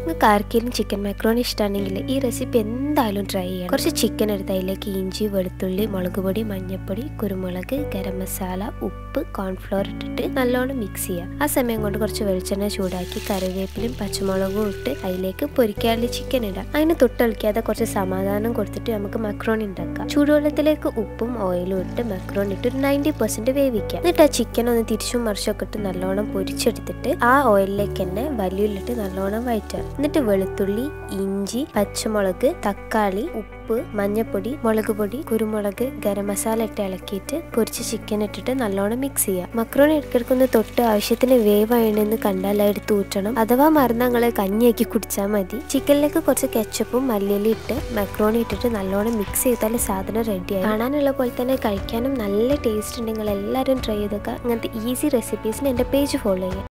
നിങ്ങൾക്ക് ആർക്കെങ്കിലും chicken macaroni ഇഷ്ടമാണെങ്കിൽ ഈ റെസിപ്പി എന്തായാലും ട്രൈ ചെയ്യണം കുറച്ച് ചിക്കൻ എടുത്ത് അതിലേക്ക് ഇഞ്ചി വെളുത്തുള്ളി മുളക് പൊടി മഞ്ഞൾപ്പൊടി കുരുമുളക് ഗരം മസാല ഉപ്പ് കോൺഫ്ലോർ ഇട്ടിട്ട് നല്ലോണം മിക്സ് ചെയ്യുക ആ സമയം കൊണ്ട് കുറച്ച് വെളിച്ചെണ്ണ ചൂടാക്കി കറിവേപ്പിലും പച്ചമുളകും ഇട്ട് അതിലേക്ക് പൊരിക്കാനുള്ള ചിക്കൻ ഇടാം അതിന് തൊട്ടളിക്കാതെ കുറച്ച് സമാധാനം കൊടുത്തിട്ട് നമുക്ക് മക്രോണി ഉണ്ടാക്കാം ചൂടുവെള്ളത്തിലേക്ക് ഉപ്പും ഓയിലും ഇട്ട് മക്രോണി ഇട്ട് ഒരു നയൻറ്റി പെർസെന്റ് വേവിക്കാം എന്നിട്ട് ആ ചിക്കൻ ഒന്ന് തിരിച്ചും മറിച്ചൊക്കെ ഇട്ട് നല്ലോണം പൊരിച്ചെടുത്തിട്ട് ആ ഓയിലിലേക്ക് തന്നെ വലിയുള്ളിട്ട് നല്ലോണം വഴറ്റുക എന്നിട്ട് വെളുത്തുള്ളി ഇഞ്ചി പച്ചമുളക് തക്കാളി ഉപ്പ് മഞ്ഞപ്പൊടി മുളക് പൊടി കുരുമുളക് ഗരം മസാല ഇട്ട് ഇളക്കിയിട്ട് പൊരിച്ച ചിക്കൻ ഇട്ടിട്ട് നല്ലോണം മിക്സ് ചെയ്യുക മക്രോണി ഇടയ്ക്കിടക്കൊന്ന് തൊട്ട് ആവശ്യത്തിന് വേവായണെന്ന് കണ്ടാൽ എടുത്ത് ഊറ്റണം അഥവാ മറന്നങ്ങളെ കഞ്ഞിയാക്കി കുടിച്ചാൽ മതി ചിക്കനിലേക്ക് കുറച്ച് കെച്ചപ്പും മല്ലിയിലും ഇട്ട് മക്രോണി ഇട്ടിട്ട് നല്ലോണം മിക്സ് ചെയ്താൽ സാധനം റെഡിയായി കാണാനുള്ള പോലെ തന്നെ കഴിക്കാനും നല്ല ടേസ്റ്റ് ഉണ്ടെങ്കിൽ എല്ലാവരും ട്രൈ ചെയ്തൊക്കെ അങ്ങനത്തെ ഈസി റെസിപ്പീസിന് എൻ്റെ പേജ് ഫോളോ ചെയ്യുക